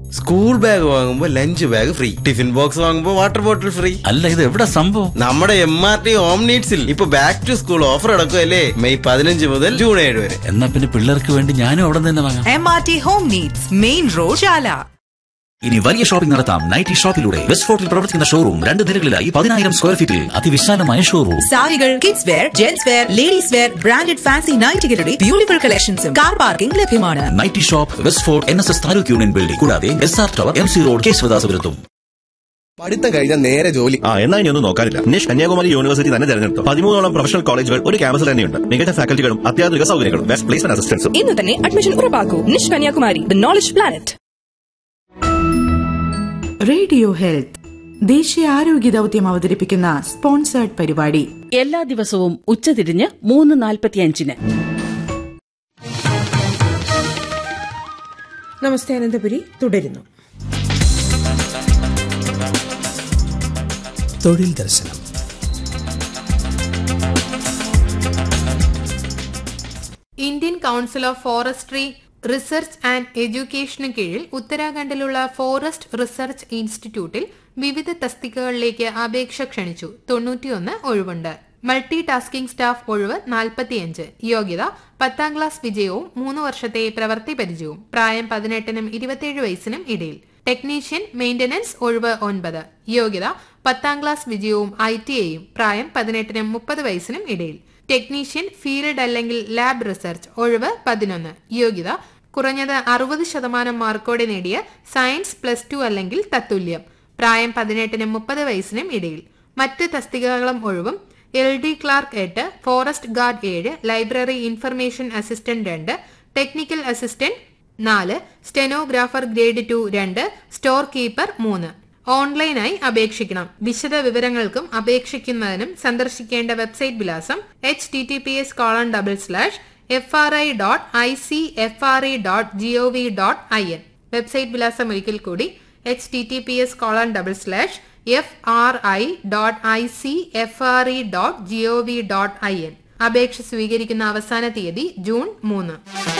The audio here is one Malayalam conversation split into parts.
സ്കൂൾ ബാഗ് വാങ്ങുമ്പോ lunch bag free tiffin box വാങ്ങുമ്പോ വാട്ടർ ബോട്ടിൽ ഫ്രീ അല്ല ഇത് എവിടെ സംഭവം നമ്മുടെ എം ആർ ടി ഹോം നീഡ്സിൽ ഇപ്പൊ ബാക്ക് ടു സ്കൂൾ ഓഫർ അടക്കുമല്ലേ മെയ് പതിനഞ്ച് മുതൽ ജൂൺ ഏഴ് വരെ എന്നാ പിന്നെ പിള്ളേർക്ക് വേണ്ടി ഞാനും അവിടെ നിന്ന് തന്നെ വാങ്ങാം M R T home needs main road Chala ഇനി വലിയ ഷോപ്പിംഗ് നടത്താം നൈറ്റി ഷോപ്പിലൂടെ വെസ്റ്റ് ഫോർട്ടിൽ പ്രവർത്തിക്കുന്ന ഷോറൂം രണ്ട് നിലകളിലായി പതിനായിരം സ്ക്വയർ ഫീറ്റിൽ അതിവിശാലമായ ഷോറൂം സാരികൾ kids wear gents wear ladies wear branded fancy നൈറ്റുകളുടെ ബ്യൂട്ടിഫുൾ കളക്ഷൻസും കാർ പാർക്കിംഗ് ലഭ്യമാണ് nighty shop West Fort N S S taluk union building കൂടാതെ S R tower M C road കേശവദാസപുരത്തും പഠിത്തം കഴിഞ്ഞാൽ നേരെ ജോലി ആ എന്നാ ഇനി ഒന്നും നോക്കാനില്ല നിഷ് കന്യാകുമാരി യൂണിവേഴ്സിറ്റി തന്നെ തെരഞ്ഞെടുത്തു പതിമൂന്നോളം പ്രൊഫഷണൽ കോളേജുകൾ ഒരു ക്യാമ്പസിൽ തന്നെയുണ്ട് മികച്ച ഫാക്കൽറ്റികളും അത്യാധുനിക സൗകര്യങ്ങളും ബെസ്റ്റ് പ്ലേസ്മെന്റ് അസിസ്റ്റൻസും ഇന്ന് തന്നെ അഡ്മിഷൻ ഉറപ്പാക്കൂ NISH Kanyakumari the knowledge planet radio health ദേശീയ ആരോഗ്യ ദൌത്യം അവതരിപ്പിക്കുന്ന സ്പോൺസേർഡ് പരിപാടി എല്ലാ ദിവസവും ഉച്ചതിരിഞ്ഞ് മൂന്ന് നാൽപ്പത്തിയഞ്ചിന് നമസ്തേ അനന്തപുരി തുടരുന്നു തൊഴിൽ ദർശനം Indian council of forestry research and എഡ്യൂക്കേഷന് കീഴിൽ ഉത്തരാഖണ്ഡിലുള്ള ഫോറസ്റ്റ് റിസർച്ച് ഇൻസ്റ്റിറ്റ്യൂട്ടിൽ വിവിധ തസ്തികകളിലേക്ക് അപേക്ഷ ക്ഷണിച്ചു തൊണ്ണൂറ്റിയൊന്ന് ഒഴിവുണ്ട് മൾട്ടി ടാസ്കിംഗ് സ്റ്റാഫ് ഒഴിവ് നാൽപ്പത്തിയഞ്ച് യോഗ്യത പത്താം ക്ലാസ് വിജയവും മൂന്ന് വർഷത്തെ പ്രവൃത്തി പരിചയവും പ്രായം പതിനെട്ടിനും ഇരുപത്തിയേഴ് വയസ്സിനും ഇടയിൽ ടെക്നീഷ്യൻ മെയിന്റനൻസ് ഒഴിവ് ഒൻപത് യോഗ്യത പത്താം ക്ലാസ് വിജയവും ഐ ടി ഐയും പ്രായം പതിനെട്ടിനും മുപ്പത് വയസ്സിനും ഇടയിൽ ടെക്നീഷ്യൻ ഫീൽഡ് അല്ലെങ്കിൽ ലാബ് റിസർച്ച് ഒഴിവ് പതിനൊന്ന് യോഗ്യത കുറഞ്ഞത് അറുപത് ശതമാനം മാർക്കോടെ നേടിയ സയൻസ് പ്ലസ് ടു അല്ലെങ്കിൽ തത്തുല്യം പ്രായം പതിനെട്ടിനും മുപ്പത് വയസ്സിനും ഇടയിൽ മറ്റ് തസ്തികകളും ഒഴിവും എൽ ഡി ക്ലാർക്ക് എട്ട് ഫോറസ്റ്റ് ഗാർഡ് ഏഴ് ലൈബ്രറി ഇൻഫർമേഷൻ അസിസ്റ്റന്റ് രണ്ട് ടെക്നിക്കൽ അസിസ്റ്റന്റ് നാല് സ്റ്റെനോഗ്രാഫർ ഗ്രേഡ് ടു രണ്ട് സ്റ്റോർ കീപ്പർ മൂന്ന് ഓൺലൈനായി അപേക്ഷിക്കണം വിശദ വിവരങ്ങൾക്കും അപേക്ഷിക്കുന്നതിനും സന്ദർശിക്കേണ്ട വെബ്സൈറ്റ് വിലാസം H T T P S colon double slash F R I dot I C F R E dot G O V dot I N website വിലാസം ഒരിക്കൽ കൂടി H T T P S colon double slash F R I dot I C F R E dot G O V dot I N അപേക്ഷ സ്വീകരിക്കുന്ന അവസാന തീയതി ജൂൺ മൂന്ന്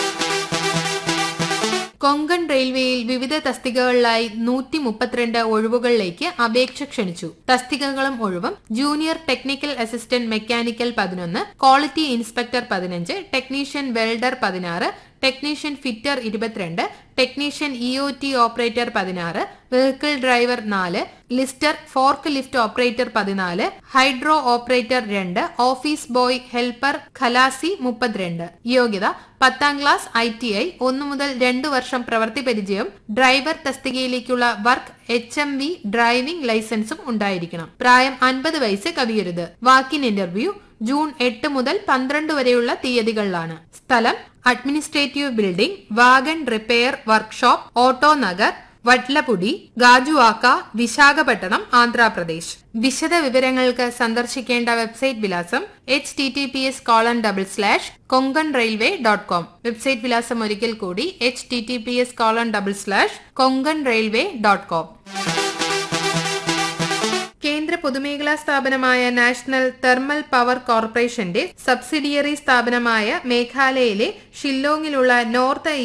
കൊങ്കൺ റെയിൽവേയിൽ വിവിധ തസ്തികകളിലായി നൂറ്റി മുപ്പത്തിരണ്ട് ഒഴിവുകളിലേക്ക് അപേക്ഷ ക്ഷണിച്ചു തസ്തികകളും ഒഴിവും ജൂനിയർ ടെക്നിക്കൽ അസിസ്റ്റന്റ് മെക്കാനിക്കൽ പതിനൊന്ന് ക്വാളിറ്റി ഇൻസ്പെക്ടർ പതിനഞ്ച് ടെക്നീഷ്യൻ വെൽഡർ പതിനാറ് ടെക്നീഷ്യൻ ഫിറ്റർ ഇരുപത്തിരണ്ട് technician E O T operator പതിനാറ് വെഹിക്കിൾ ഡ്രൈവർ നാല് ലിസ്റ്റർ ഫോർക്ക് ലിഫ്റ്റ് ഓപ്പറേറ്റർ പതിനാല് ഹൈഡ്രോ ഓപ്പറേറ്റർ രണ്ട് ഓഫീസ് ബോയ് ഹെൽപ്പർ ഖലാസി മുപ്പത്തിരണ്ട് യോഗ്യത പത്താം ക്ലാസ് ഐ ടി ഐ ഒന്നു മുതൽ രണ്ടു വർഷം പ്രവൃത്തി പരിചയം ഡ്രൈവർ തസ്തികയിലേക്കുള്ള work H M V driving ലൈസൻസും ഉണ്ടായിരിക്കണം പ്രായം അൻപത് വയസ്സ് കവിയരുത് വാക്കിൻ ഇന്റർവ്യൂ ജൂൺ എട്ട് മുതൽ പന്ത്രണ്ട് വരെയുള്ള തീയതികളിലാണ് സ്ഥലം administrative building wagon repair workshop auto Nagar Vadlapudi Gajuwaka Visakhapatnam Andhra Pradesh വിശദ വിവരങ്ങൾക്ക് സന്ദർശിക്കേണ്ട വെബ്സൈറ്റ് വിലാസം H T T P S colon double slash Konkan railway dot com website വിലാസം ഒരിക്കൽ കൂടി H T T P S colon double slash Konkan railway dot com കേന്ദ്ര പൊതുമേഖലാ സ്ഥാപനമായ നാഷണൽ തെർമൽ പവർ കോർപ്പറേഷന്റെ സബ്സിഡിയറി സ്ഥാപനമായ മേഘാലയയിലെ ഷില്ലോങ്ങിലുള്ള നോർത്ത്